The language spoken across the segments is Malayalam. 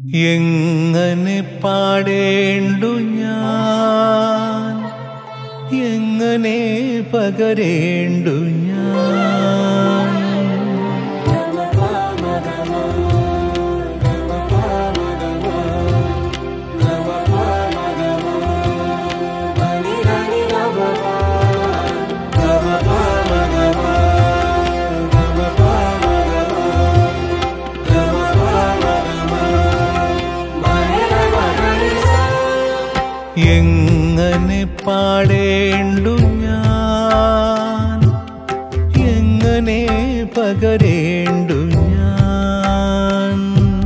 എങ്ങനെ പാടേണ്ടു ഞാൻ എങ്ങനെ പകരേണ്ടു ഞാൻ എങ്ങനെ പാടേണ്ടു ഞാൻ എങ്ങനെ പകരേണ്ടു ഞാൻ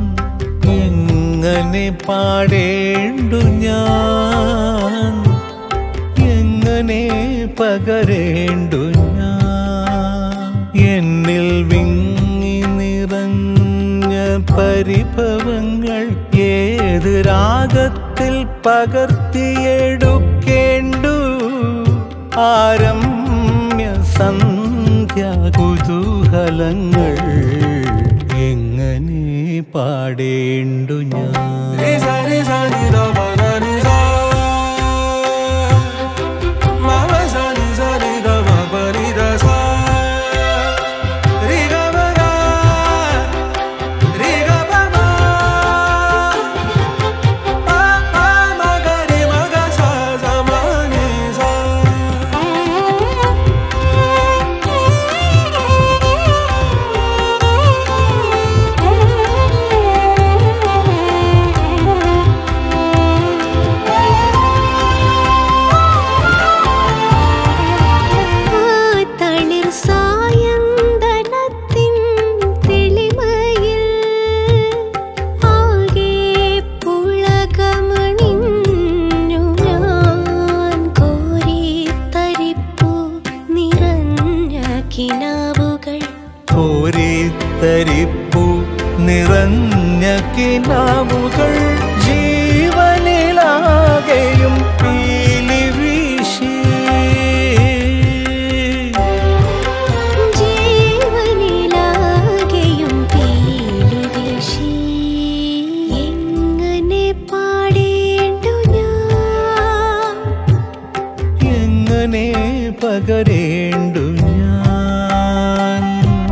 എങ്ങനെ പാടേണ്ടു ഞാൻ എങ്ങനെ പകരേണ്ടു ഞാൻ എന്നിൽ വിങ്ങി നിറഞ്ഞ പരിഭവങ്ങൾ ഏത് രാഗത്തിൽ പകർത്തിയെടുക്കേണ്ടു ആരമ്യ സന്ധ്യ കുതൂഹലങ്ങൾ എങ്ങനെ പാടേണ്ടു ഞാൻ തളിർ സായന്തനത്തിൻ തെളിമയിൽ ആകെ പുളകമണിഞ്ഞു ഞാൻ കോരിത്തരിപ്പു നിറഞ്ഞ കിനാവുകൾ കോരിത്തരിപ്പു നിറഞ്ഞ കിനാവുകൾ ജീവനിലാകെയും പീലി വീശി ജീവനിലാകെയും പീലിവീശി എങ്ങനെ പാടേണ്ടു ഞാൻ എങ്ങനെ പകരേണ്ടു ഞാൻ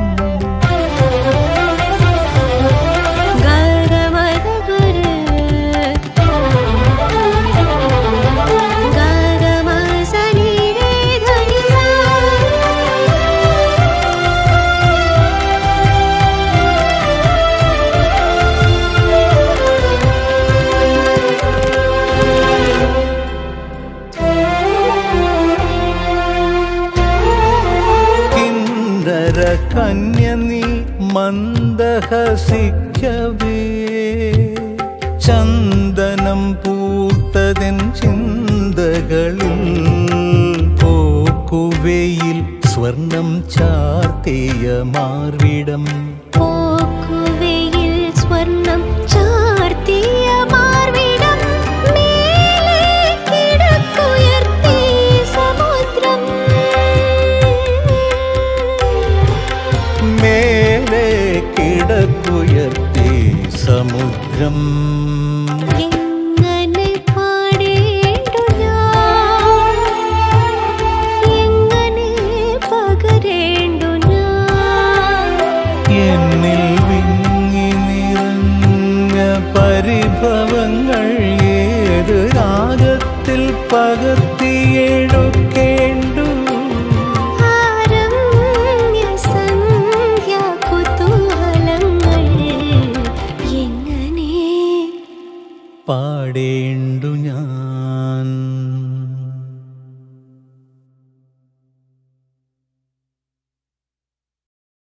കിന്നര കന്യ നീ മന്ദഹസിക്കവേ ചന്ദനം പൂത്തതിൻ ചിന്തകളിൽ പോക്കുവയിൽ സ്വർണം ചാർത്തിയ മാർവിടം പോക്കുവെയിൽ സ്വർണം ചാർത്തിയ മാർവിടം മേലെ കിടക്കുയർത്തി സമുദ്രം മേലെ കിടക്കുയർത്തി സമുദ്രം എങ്ങനെ പാടേണ്ടു ഞാൻ എങ്ങനെ പകരേണ്ടു ഞാൻ എന്നിൽ വിങ്ങി നിറഞ്ഞ പരിഭവങ്ങൾ ഏത് രാഗത്തിൽ പകർത്തിയെടുക്കേണ്ടു ആരമ്യ സന്ധ്യ കുതൂഹലങ്ങൾ എങ്ങനെ പാടേണ്ടു